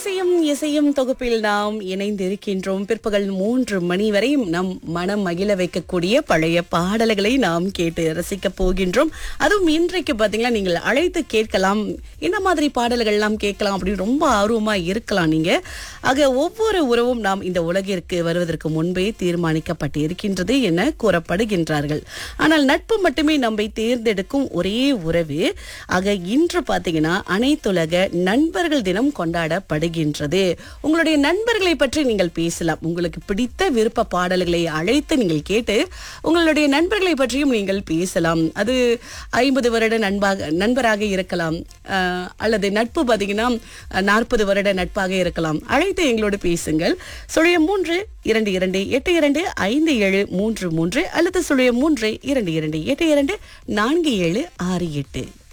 இசையும் இசையும் தொகுப்பில் நாம் இணைந்திருக்கின்றோம் பிற்பகல் மூன்று மணி வரையும் நம் மனம் மகிழ வைக்கக்கூடிய பழைய பாடல்களை நாம் கேட்டு ரசிக்க போகின்றோம் அதுவும் இன்றைக்கு பாத்தீங்கன்னா நீங்கள் அழைத்து கேட்கலாம் என்ன மாதிரி பாடல்கள் எல்லாம் கேட்கலாம் அப்படின்னு ரொம்ப ஆர்வமா இருக்கலாம் நீங்க ஆக ஒவ்வொரு உறவும் நாம் இந்த உலகிற்கு வருவதற்கு முன்பே தீர்மானிக்கப்பட்டு இருக்கின்றது என கூறப்படுகின்றார்கள் ஆனால் நட்பு மட்டுமே நம்மை தேர்ந்தெடுக்கும் ஒரே உறவு ஆக இன்று பாத்தீங்கன்னா அனைத்துலக நண்பர்கள் தினம் கொண்டாடப்படுகின்றது உங்களுடைய நண்பர்களை பற்றி நீங்கள் பேசலாம் உங்களுக்கு பிடித்த விருப்ப பாடல்களை அழைத்து நீங்கள் கேட்டு உங்களுடைய நண்பர்களை பற்றியும் நீங்கள் பேசலாம் அது ஐம்பது வருட நண்பாக நண்பராக இருக்கலாம் அஹ், அல்லது நட்பு பார்த்தீங்கன்னா நாற்பது வருட நட்பாக இருக்கலாம் அழைத்து எங்களோடு பேசுங்கள் சுழிய மூன்று இரண்டு இரண்டு எட்டு இரண்டு ஐந்து ஏழு மூன்று மூன்று அல்லது சுழிய மூன்று இரண்டு இரண்டு எட்டு இரண்டு நான்கு ஏழு ஆறு எட்டு